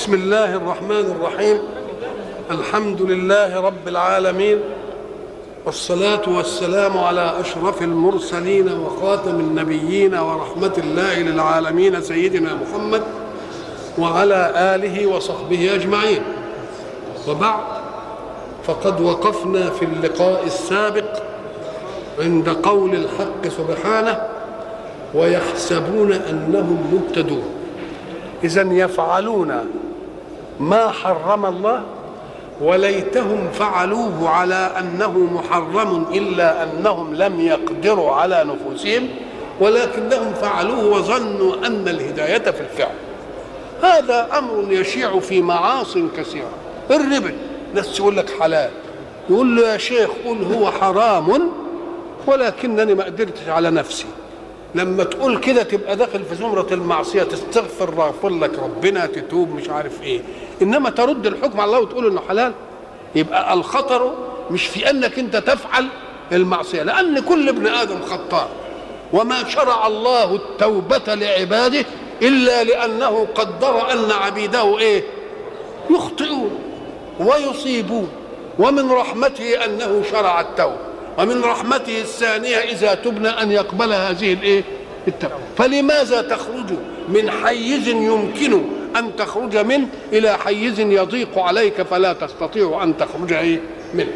بسم الله الرحمن الرحيم الحمد لله رب العالمين والصلاة والسلام على أشرف المرسلين وخاتم النبيين ورحمة الله للعالمين سيدنا محمد وعلى آله وصحبه أجمعين وبعد فقد وقفنا في اللقاء السابق عند قول الحق سبحانه ويحسبون أنهم مهتدون إذا يفعلون ما حرم الله وليتهم فعلوه على أنه محرم إلا أنهم لم يقدروا على نفوسهم ولكنهم فعلوه وظنوا أن الهداية في الفعل هذا أمر يشيع في معاص كثيرة الربا ناس يقول لك حلال يقول له يا شيخ قل هو حرام ولكنني ما قدرتش على نفسي لما تقول كده تبقى داخل في زمرة المعصية تستغفر غفر لك ربنا تتوب مش عارف ايه انما ترد الحكم على الله وتقول انه حلال يبقى الخطر مش في انك انت تفعل المعصية لان كل ابن ادم خطاء وما شرع الله التوبة لعباده الا لانه قدر ان عبيده ايه يخطئون ويصيبون ومن رحمته انه شرع التوبه ومن رحمته الثانية إذا تبنى أن يقبل هذه الإيه؟ التوبة فلماذا تخرج من حيز يمكن أن تخرج منه إلى حيز يضيق عليك فلا تستطيع أن تخرج إيه؟ منه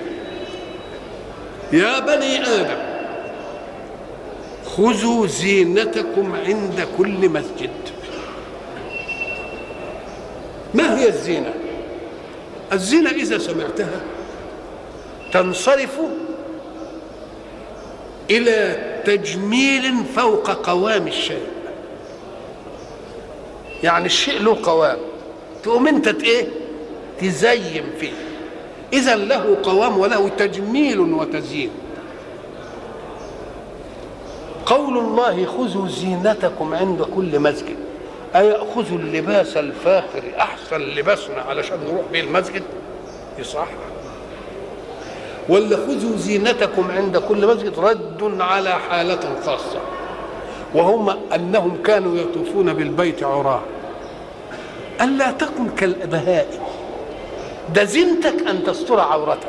يا بني آدم خذوا زينتكم عند كل مسجد ما هي الزينة الزينة إذا سمعتها تنصرف الى تجميل فوق قوام الشيء يعني الشيء له قوام تقوم انت ايه تزين فيه اذا له قوام وله تجميل وتزيين قول الله خذوا زينتكم عند كل مسجد أي خذوا اللباس الفاخر أحسن لباسنا علشان نروح به المسجد يصح ولا خذوا زينتكم عند كل مسجد رد على حالة خاصة وهم أنهم كانوا يطوفون بالبيت عراه ألا تكن كالبهائم ده زينتك أن تستر عورتك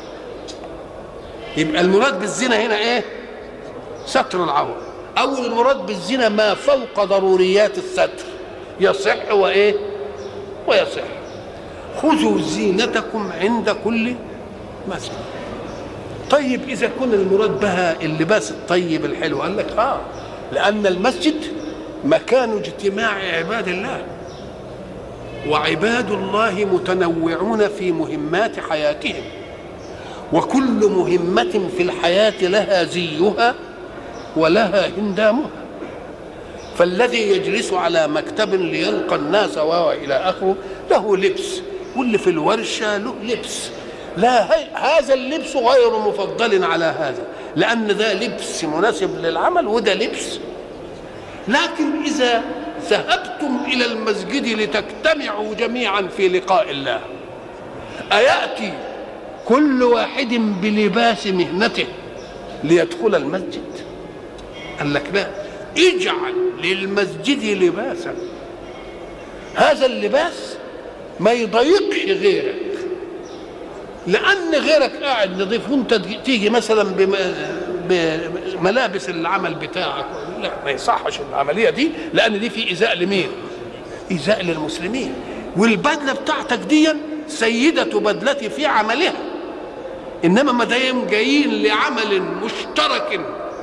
يبقى المراد بالزنا هنا إيه ستر العورة أو المراد بالزنا ما فوق ضروريات الستر يصح وإيه ويصح خذوا زينتكم عند كل مسجد طيب اذا كان المراد بها اللباس الطيب الحلو قال لك اه لان المسجد مكان اجتماع عباد الله وعباد الله متنوعون في مهمات حياتهم وكل مهمة في الحياة لها زيها ولها هندامها فالذي يجلس على مكتب ليلقى الناس وهو إلى آخره له لبس واللي في الورشة له لبس لا هذا اللبس غير مفضل على هذا لأن ذا لبس مناسب للعمل وده لبس لكن إذا ذهبتم إلى المسجد لتجتمعوا جميعا في لقاء الله أيأتي كل واحد بلباس مهنته ليدخل المسجد قال لك لا اجعل للمسجد لباسا هذا اللباس ما يضايقش غيرك لان غيرك قاعد نظيف وانت تيجي مثلا بملابس العمل بتاعك لا ما يصحش العمليه دي لان دي في ايذاء لمين؟ ايذاء للمسلمين والبدله بتاعتك دي سيده بدلتي في عملها انما ما دام جايين لعمل مشترك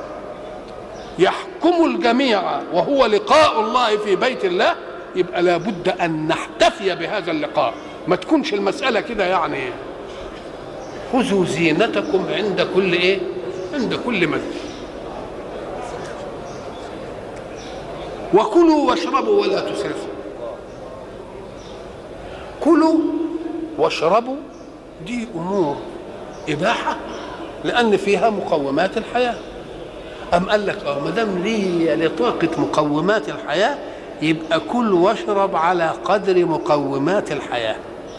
يحكم الجميع وهو لقاء الله في بيت الله يبقى لابد ان نحتفي بهذا اللقاء ما تكونش المساله كده يعني خذوا زينتكم عند كل ايه عند كل مسجد وكلوا واشربوا ولا تسرفوا كلوا واشربوا دي امور اباحه لان فيها مقومات الحياه ام قال لك اه ما دام ليه لطاقه مقومات الحياه يبقى كل واشرب على قدر مقومات الحياه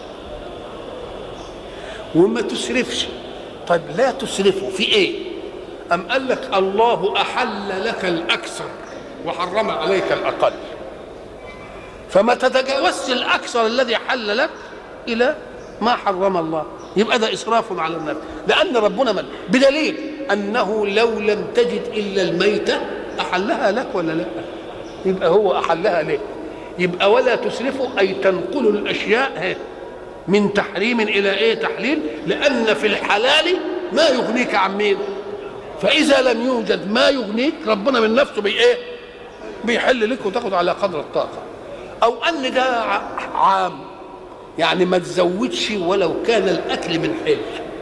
وما تسرفش طيب لا تسرفوا في ايه ام قال لك الله احل لك الاكثر وحرم عليك الاقل فما تتجاوزش الاكثر الذي حل لك الى ما حرم الله يبقى ده اسراف على النفس لان ربنا من بدليل انه لو لم تجد الا الميته احلها لك ولا لا يبقى هو احلها لك يبقى ولا تسرفوا اي تنقلوا الاشياء من تحريم الى ايه تحليل لان في الحلال ما يغنيك عن مين فاذا لم يوجد ما يغنيك ربنا من نفسه بي ايه بيحل لك وتاخد على قدر الطاقه او ان ده عام يعني ما تزودش ولو كان الاكل من حل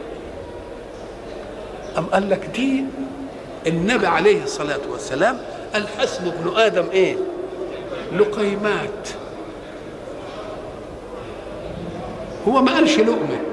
أم قال لك دي النبي عليه الصلاة والسلام قال حسب ابن آدم إيه لقيمات هو ما قالش لقمة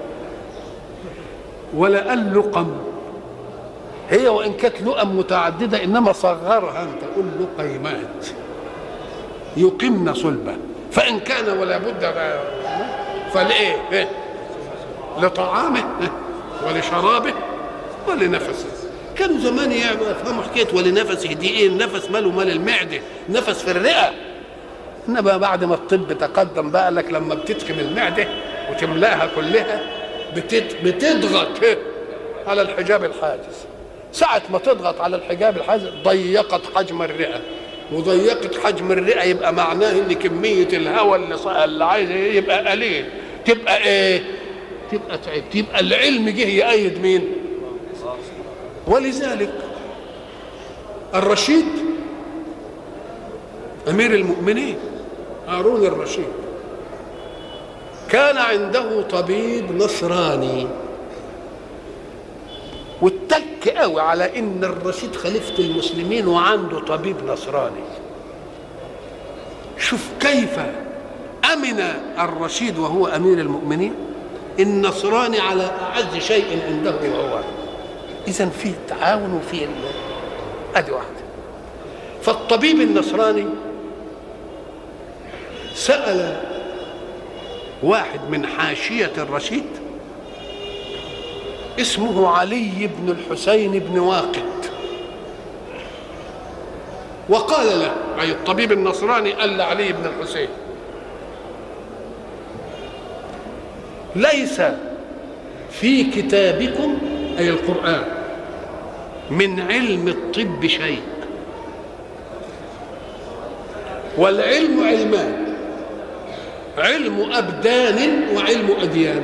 ولا قال لقم هي وإن كانت لقم متعددة إنما صغرها أنت قل لقيمات يقمن صلبة فإن كان ولا بد فلإيه إيه؟ لطعامه ولشرابه ولنفسه كانوا زمان يفهموا حكايه ولنفسه دي ايه النفس ماله مال المعده نفس في الرئه انما بعد ما الطب تقدم بقى لك لما بتدخل المعده وتملاها كلها بتت... بتضغط على الحجاب الحاجز ساعة ما تضغط على الحجاب الحاجز ضيقت حجم الرئة وضيقت حجم الرئة يبقى معناه ان كمية الهواء اللي, ص... اللي عايز يبقى قليل تبقى ايه؟ تبقى تعب تبقى العلم جه يأيد مين؟ ولذلك الرشيد امير المؤمنين هارون الرشيد كان عنده طبيب نصراني واتك قوي على ان الرشيد خليفه المسلمين وعنده طبيب نصراني شوف كيف امن الرشيد وهو امير المؤمنين النصراني على اعز شيء عنده وهو اذا في تعاون وفي ادي واحده فالطبيب النصراني سال واحد من حاشيه الرشيد اسمه علي بن الحسين بن واقد وقال له اي الطبيب النصراني قال لعلي بن الحسين ليس في كتابكم أي القرآن من علم الطب شيء والعلم علمان علم أبدان وعلم أديان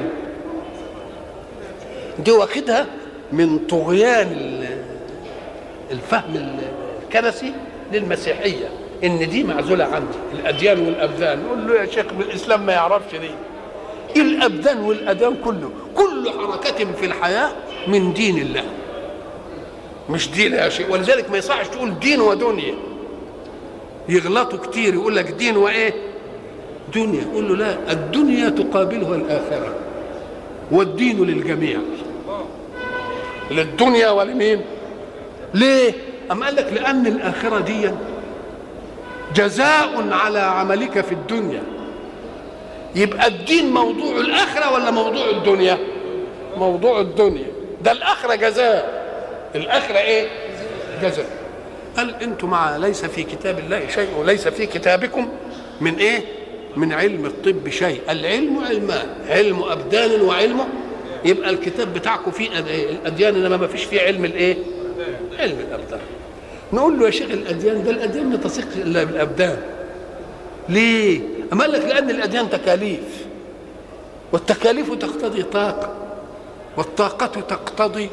دي واخدها من طغيان الفهم الكنسي للمسيحية إن دي معزولة عندي الأديان والأبدان نقول له يا شيخ الإسلام ما يعرفش دي الأبدان والأديان كله كل حركة في الحياة من دين الله مش دين يا شيء ولذلك ما يصحش تقول دين ودنيا يغلطوا كتير يقول لك دين وايه دنيا قول له لا الدنيا تقابلها الآخرة والدين للجميع للدنيا ولمين ليه أم قال لك لأن الآخرة دي جزاء على عملك في الدنيا يبقى الدين موضوع الآخرة ولا موضوع الدنيا موضوع الدنيا ده الآخرة جزاء الآخرة إيه جزاء قال أنتم مع ليس في كتاب الله شيء وليس في كتابكم من إيه من علم الطب شيء العلم علمان علم أبدان وعلم يبقى الكتاب بتاعكم فيه الأديان إنما ما فيش فيه علم الإيه علم الأبدان نقول له يا شيخ الأديان ده الأديان ما تصيغ إلا بالأبدان ليه؟ أما لك لأن الأديان تكاليف والتكاليف تقتضي طاقة والطاقة تقتضي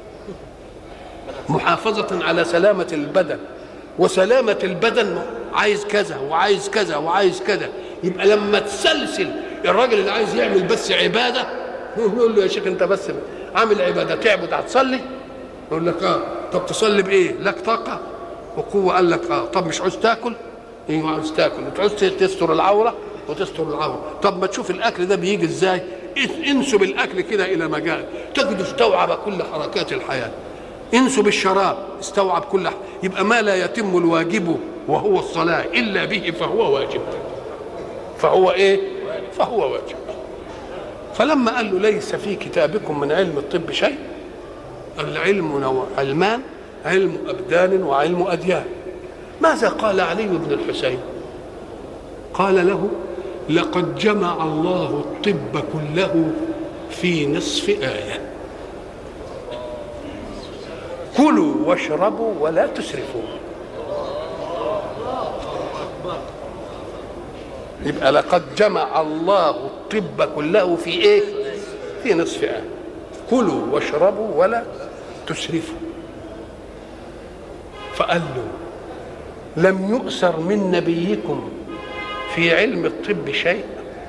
محافظة على سلامة البدن وسلامة البدن عايز كذا وعايز كذا وعايز كذا يبقى لما تسلسل الراجل اللي عايز يعمل بس عبادة نقول له يا شيخ انت بس عامل عبادة تعبد هتصلي يقول لك اه طب تصلي بايه لك طاقة وقوة قال لك اه طب مش عاوز تاكل ايوه عاوز تاكل وتعوز تستر العورة وتستر العورة طب ما تشوف الاكل ده بيجي ازاي انسب الاكل كده الى مجال تجد استوعب كل حركات الحياه انسب الشراب استوعب كل ح... يبقى ما لا يتم الواجب وهو الصلاه الا به فهو واجب فهو ايه فهو واجب فلما قال له ليس في كتابكم من علم الطب شيء العلم نوع علمان علم ابدان وعلم اديان ماذا قال علي بن الحسين قال له لقد جمع الله الطب كله في نصف آية كلوا واشربوا ولا تسرفوا يبقى لقد جمع الله الطب كله في ايه في نصف آية كلوا واشربوا ولا تسرفوا فقال له لم يؤثر من نبيكم في علم الطب شيء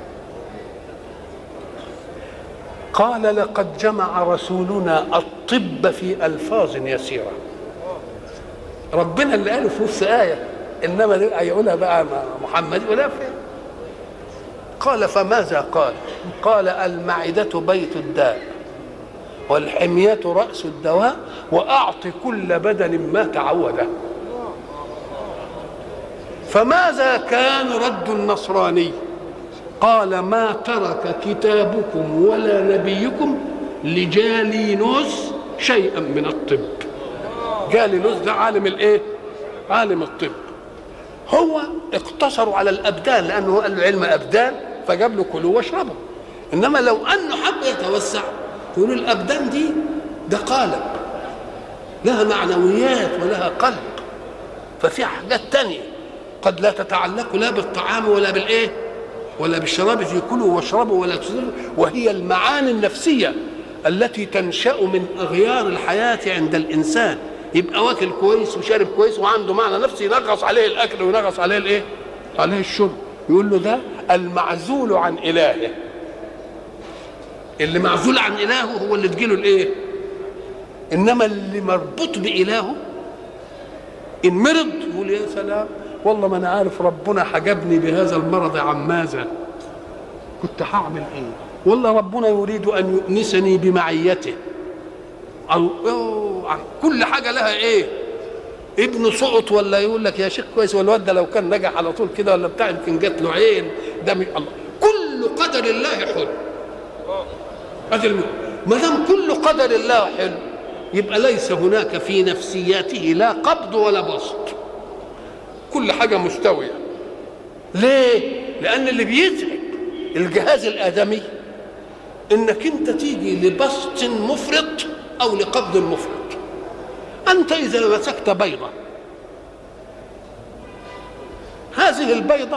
قال لقد جمع رسولنا الطب في الفاظ يسيره ربنا اللي قاله في نص ايه انما يقولها بقى محمد ولا فين قال فماذا قال قال المعدة بيت الداء والحمية رأس الدواء وأعط كل بدن ما تعوده فماذا كان رد النصراني قال ما ترك كتابكم ولا نبيكم لجالينوس شيئا من الطب جالينوس ده عالم الايه عالم الطب هو اقتصروا على الابدان لانه قال له علم ابدان فجاب له كلوا واشربوا انما لو انه حب يتوسع تقول الابدان دي ده قالب لها معنويات ولها قلب ففي حاجات تانية قد لا تتعلق لا بالطعام ولا بالايه ولا بالشراب في كلوا واشربوا ولا تسرفوا وهي المعاني النفسيه التي تنشا من اغيار الحياه عند الانسان يبقى واكل كويس وشارب كويس وعنده معنى نفسي ينغص عليه الاكل وينغص عليه الايه عليه الشرب يقول له ده المعزول عن الهه اللي معزول عن الهه هو اللي تجيله الايه انما اللي مربوط بالهه ان مرض يقول يا سلام والله ما انا عارف ربنا حجبني بهذا المرض عن ماذا كنت هعمل ايه والله ربنا يريد ان يؤنسني بمعيته كل حاجه لها ايه ابنه سقط ولا يقول لك يا شيخ كويس ولا الواد لو كان نجح على طول كده ولا بتاع يمكن جات له عين ده من الله كل قدر الله حلو هذا ما دام كل قدر الله حلو يبقى ليس هناك في نفسياته لا قبض ولا بسط كل حاجه مستويه ليه لان اللي بيتعب الجهاز الادمي انك انت تيجي لبسط مفرط او لقبض مفرط انت اذا مسكت بيضه هذه البيضه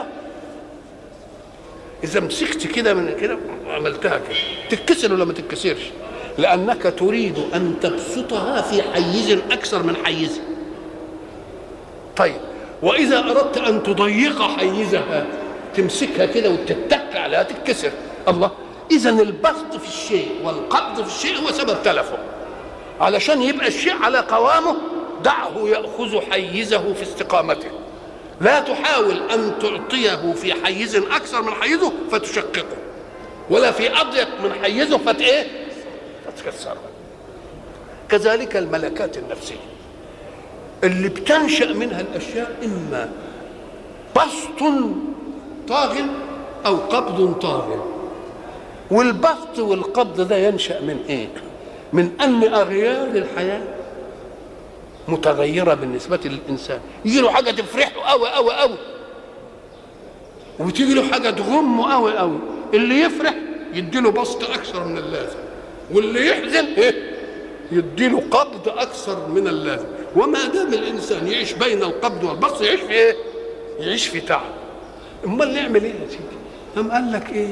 اذا مسكت كده من كده عملتها كده تتكسر ولا ما تتكسرش لانك تريد ان تبسطها في حيز اكثر من حيزها طيب واذا اردت ان تضيق حيزها تمسكها كده وتتك عليها تتكسر الله اذا البسط في الشيء والقبض في الشيء هو سبب تلفه علشان يبقى الشيء على قوامه دعه ياخذ حيزه في استقامته لا تحاول ان تعطيه في حيز اكثر من حيزه فتشققه ولا في اضيق من حيزه فت ايه فتكسره كذلك الملكات النفسيه اللي بتنشا منها الاشياء اما بسط طاغ او قبض طاغ والبسط والقبض ده ينشا من ايه من ان اغيار الحياه متغيره بالنسبه للانسان يجي له حاجه تفرحه قوي قوي قوي وتيجي له حاجه تغمه قوي قوي اللي يفرح يدي له بسط اكثر من اللازم واللي يحزن ايه يدي له قبض اكثر من اللازم وما دام الانسان يعيش بين القبض والبسط يعيش في ايه يعيش في تعب امال نعمل ايه يا سيدي قام قال لك ايه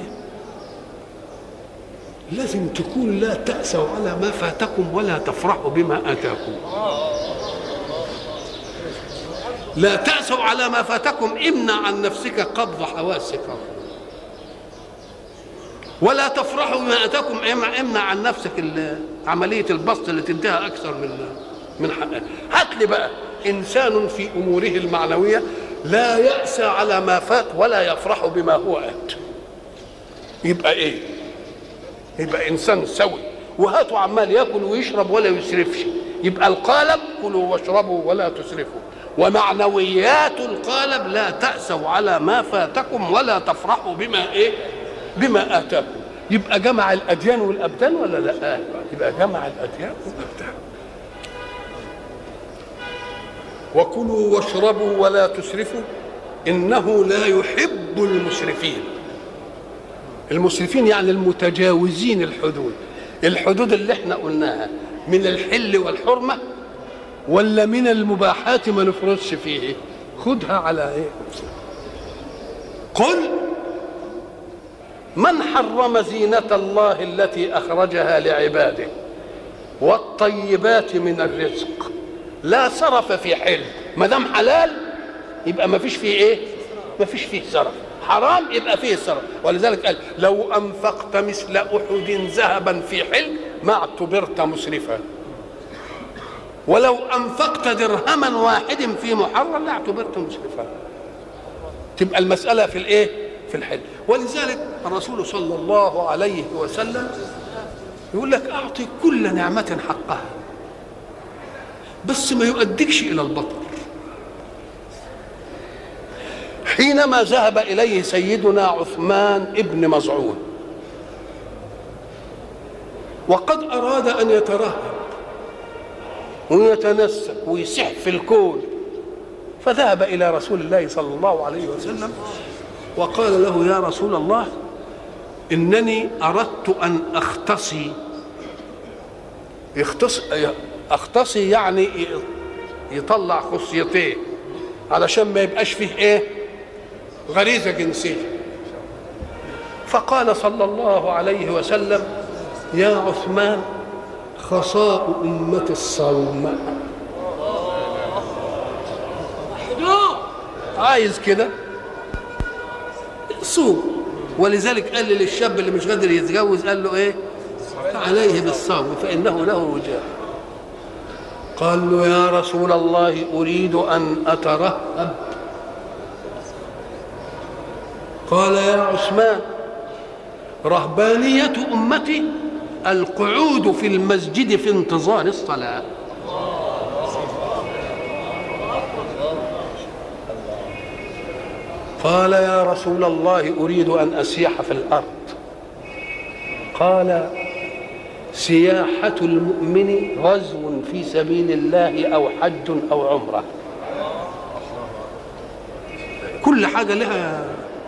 لازم تكون لا تأسوا على ما فاتكم ولا تفرحوا بما آتاكم لا تأسوا على ما فاتكم امنع عن نفسك قبض حواسك ولا تفرحوا بما اتاكم امنع عن نفسك عمليه البسط اللي تنتهى اكثر من من حقها هات لي بقى انسان في اموره المعنويه لا ياسى على ما فات ولا يفرح بما هو ات يبقى ايه يبقى انسان سوي وهاتوا عمال ياكل ويشرب ولا يسرفش يبقى القالب كلوا واشربوا ولا تسرفوا ومعنويات القالب لا تأسوا على ما فاتكم ولا تفرحوا بما ايه بما آتاكم يبقى جمع الأديان والأبدان ولا لا يبقى جمع الأديان والأبدان وكلوا واشربوا ولا تسرفوا إنه لا يحب المسرفين المسرفين يعني المتجاوزين الحدود الحدود اللي احنا قلناها من الحل والحرمة ولا من المباحات ما نفرطش فيه خدها على ايه قل من حرم زينة الله التي أخرجها لعباده والطيبات من الرزق لا سرف في حل ما دام حلال يبقى ما فيش فيه ايه ما فيش فيه سرف حرام يبقى فيه سرف ولذلك قال لو انفقت مثل احد ذهبا في حل ما اعتبرت مسرفا ولو انفقت درهما واحد في محرم لاعتبرت مسرفا تبقى المساله في الايه في الحل ولذلك الرسول صلى الله عليه وسلم يقول لك اعطي كل نعمه حقها بس ما يؤديكش الى البطر حينما ذهب اليه سيدنا عثمان ابن مزعون وقد اراد ان يترهب ويتنسك ويسح في الكون فذهب الى رسول الله صلى الله عليه وسلم وقال له يا رسول الله انني اردت ان اختصي يختص اختصي يعني يطلع خصيتين علشان ما يبقاش فيه ايه غريزه جنسيه فقال صلى الله عليه وسلم يا عثمان خصاء أمة الصوم عايز كده صوم ولذلك قال للشاب اللي مش قادر يتجوز قال له ايه عليه بالصوم فإنه له وجاه قال له يا رسول الله أريد أن أترهب قال يا عثمان رهبانية أمتي القعود في المسجد في انتظار الصلاة قال يا رسول الله أريد أن أسيح في الأرض قال سياحة المؤمن غزو في سبيل الله أو حج أو عمرة كل حاجة لها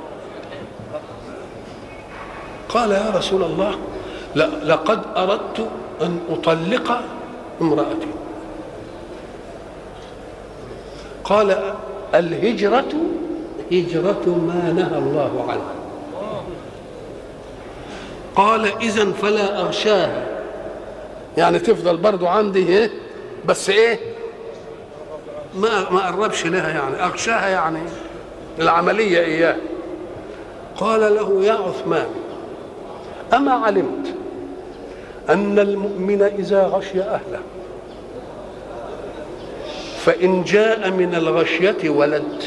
قال يا رسول الله لا لقد أردت أن أطلق امرأتي قال الهجرة هجرة ما نهى الله عنه قال إذا فلا أغشاها يعني تفضل برضو عندي ايه بس ايه ما ما قربش لها يعني اغشاها يعني العمليه اياه قال له يا عثمان اما علمت ان المؤمن اذا غشي اهله فان جاء من الغشيه ولد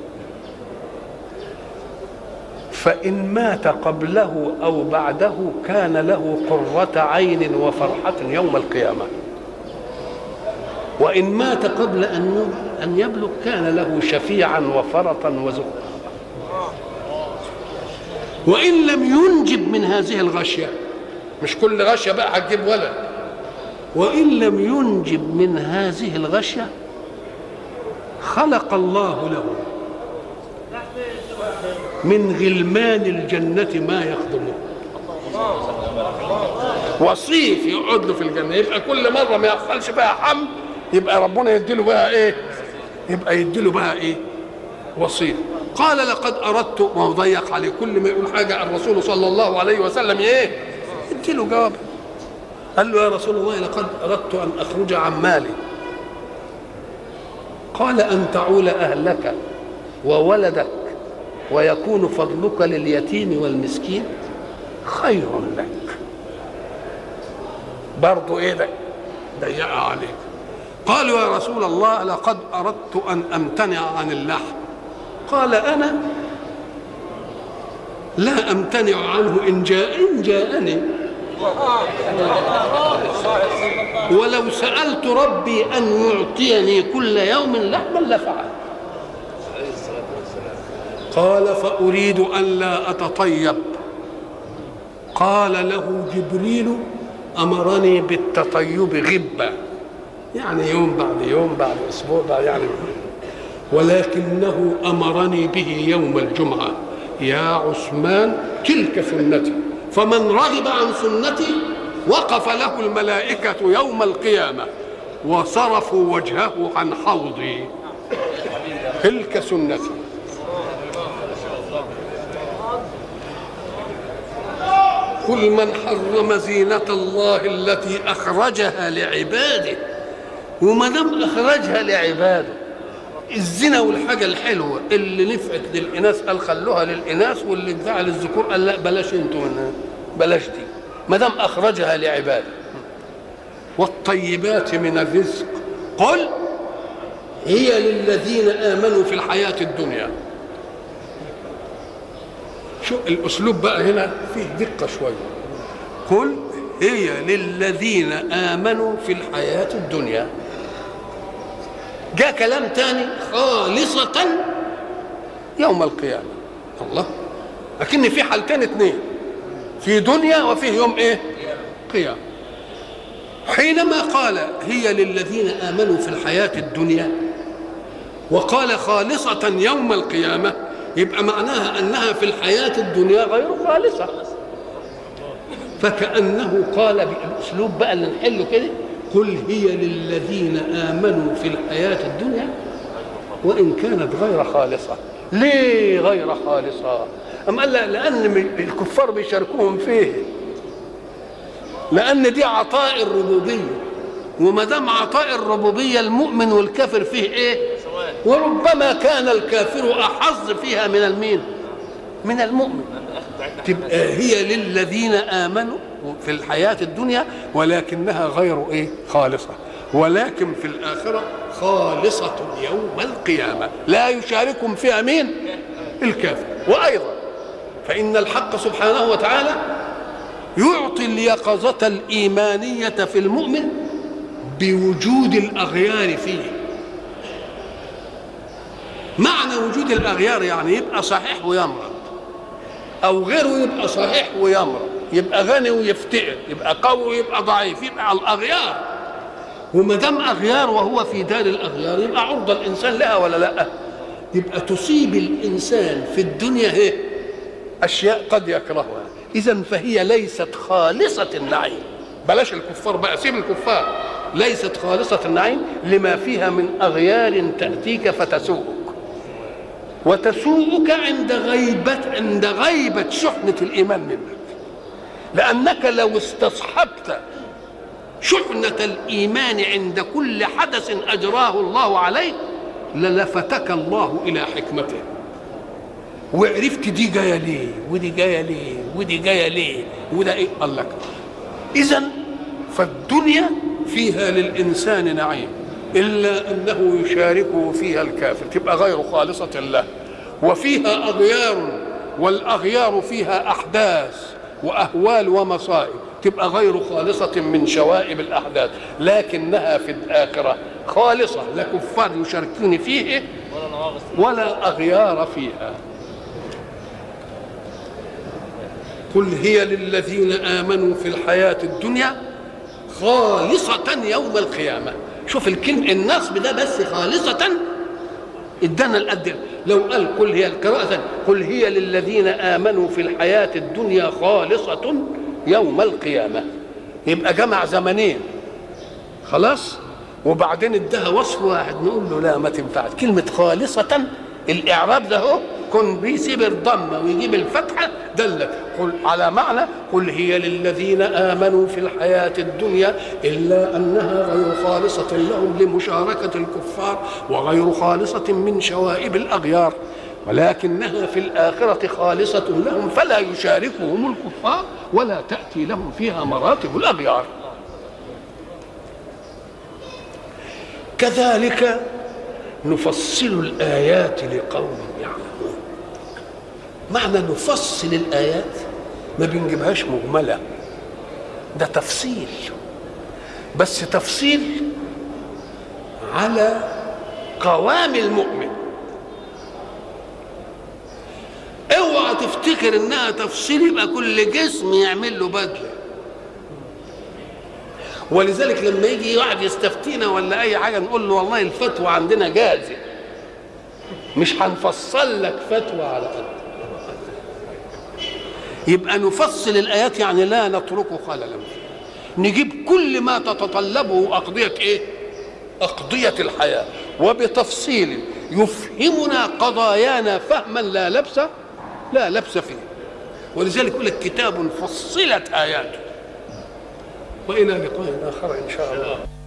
فإن مات قبله أو بعده كان له قرة عين وفرحة يوم القيامة وإن مات قبل أن أن يبلغ كان له شفيعا وفرطا وزهرا وإن لم ينجب من هذه الغشية مش كل غشية بقى هتجيب ولد وإن لم ينجب من هذه الغشية خلق الله له من غلمان الجنة ما يخدمه وصيف يقعد له في الجنة يبقى كل مرة ما يحصلش بقى حمل يبقى ربنا يديله بقى ايه يبقى يديله بقى ايه وصيف قال لقد اردت ما هو ضيق عليه كل ما يقول حاجه الرسول صلى الله عليه وسلم ايه اديله جواب قال له يا رسول الله لقد اردت ان اخرج عن مالي قال ان تعول اهلك وولدك ويكون فضلك لليتيم والمسكين خير لك برضو ايه ده ضيق عليك قالوا يا رسول الله لقد اردت ان امتنع عن اللحم قال انا لا امتنع عنه ان جاء ان جاءني ولو سالت ربي ان يعطيني كل يوم لحما لفعل قال فاريد ان لا اتطيب قال له جبريل امرني بالتطيب غبه يعني يوم بعد يوم بعد اسبوع بعد يعني ولكنه امرني به يوم الجمعه يا عثمان تلك سنتي فمن رغب عن سنتي وقف له الملائكه يوم القيامه وصرفوا وجهه عن حوضي تلك سنتي قل من حرم زينة الله التي أخرجها لعباده وما دام أخرجها لعباده الزنا والحاجة الحلوة اللي نفعت للإناث قال خلوها للإناث واللي ادعى للذكور قال لا بلاش انتوا منها بلاش دي ما دام أخرجها لعباده والطيبات من الرزق قل هي للذين آمنوا في الحياة الدنيا شو الأسلوب بقى هنا فيه دقة شوية قل هي للذين آمنوا في الحياة الدنيا جاء كلام تاني خالصة يوم القيامة الله لكن في حالتين اثنين في دنيا وفيه يوم ايه قيامة حينما قال هي للذين آمنوا في الحياة الدنيا وقال خالصة يوم القيامة يبقى معناها أنها في الحياة الدنيا غير خالصة فكأنه قال بالأسلوب بقى اللي نحله كده قل هي للذين آمنوا في الحياة الدنيا وإن كانت غير خالصة ليه غير خالصة أم قال لأن الكفار بيشاركوهم فيه لأن دي عطاء الربوبية وما دام عطاء الربوبية المؤمن والكافر فيه إيه؟ وربما كان الكافر أحظ فيها من المين؟ من المؤمن تبقى هي للذين آمنوا في الحياة الدنيا ولكنها غير إيه؟ خالصة ولكن في الآخرة خالصة يوم القيامة لا يشاركهم فيها مين؟ الكافر وأيضا فإن الحق سبحانه وتعالى يعطي اليقظة الإيمانية في المؤمن بوجود الأغيار فيه معنى وجود الأغيار يعني يبقى صحيح ويمرض أو غيره يبقى صحيح ويمرض يبقى غني ويفتقر يبقى قوي ويبقى ضعيف يبقى الأغيار وما دام أغيار وهو في دار الأغيار يبقى عرضة الإنسان لها ولا لأ يبقى تصيب الإنسان في الدنيا هي أشياء قد يكرهها إذا فهي ليست خالصة النعيم بلاش الكفار بقى سيب الكفار ليست خالصة النعيم لما فيها من أغيار تأتيك فتسوءك وتسوءك عند غيبة عند غيبة شحنة الإيمان منك لأنك لو استصحبت شحنة الإيمان عند كل حدث أجراه الله عليك للفتك الله إلى حكمته وعرفت دي جايه ليه ودي جايه ليه ودي جايه ليه وده ايه قال لك اذا فالدنيا فيها للانسان نعيم الا انه يشاركه فيها الكافر تبقى غير خالصه له وفيها اغيار والاغيار فيها احداث واهوال ومصائب تبقى غير خالصة من شوائب الأحداث لكنها في الآخرة خالصة لا كفار يشاركون فيه ولا أغيار فيها قل هي للذين آمنوا في الحياة الدنيا خالصة يوم القيامة شوف الكلمة النصب ده بس خالصة ادانا القد لو قال قل هي القراءة قل هي للذين آمنوا في الحياة الدنيا خالصة يوم القيامة يبقى جمع زمنين خلاص وبعدين ادها وصف واحد نقول له لا ما تنفعش كلمة خالصة الإعراب ده هو كن بيسيب الضمة ويجيب الفتحة دلت قل على معنى قل هي للذين آمنوا في الحياة الدنيا إلا أنها غير خالصة لهم لمشاركة الكفار وغير خالصة من شوائب الأغيار ولكنها في الآخرة خالصة لهم فلا يشاركهم الكفار ولا تأتي لهم فيها مراتب الأغيار كذلك نفصل الآيات لقوم يعلمون معنى نفصل الآيات ما بنجيبهاش مجملة ده تفصيل بس تفصيل على قوام المؤمن اوعى تفتكر انها تفصيل يبقى كل جسم يعمل له بدله ولذلك لما يجي واحد يستفتينا ولا اي حاجه نقول له والله الفتوى عندنا جاهزه مش هنفصل لك فتوى على قد يبقى نفصل الايات يعني لا نترك خللا نجيب كل ما تتطلبه اقضيه ايه اقضيه الحياه وبتفصيل يفهمنا قضايانا فهما لا لبس لا لبس فيه ولذلك يقول لك كتاب فصلت اياته والى لقاء اخر ان شاء الله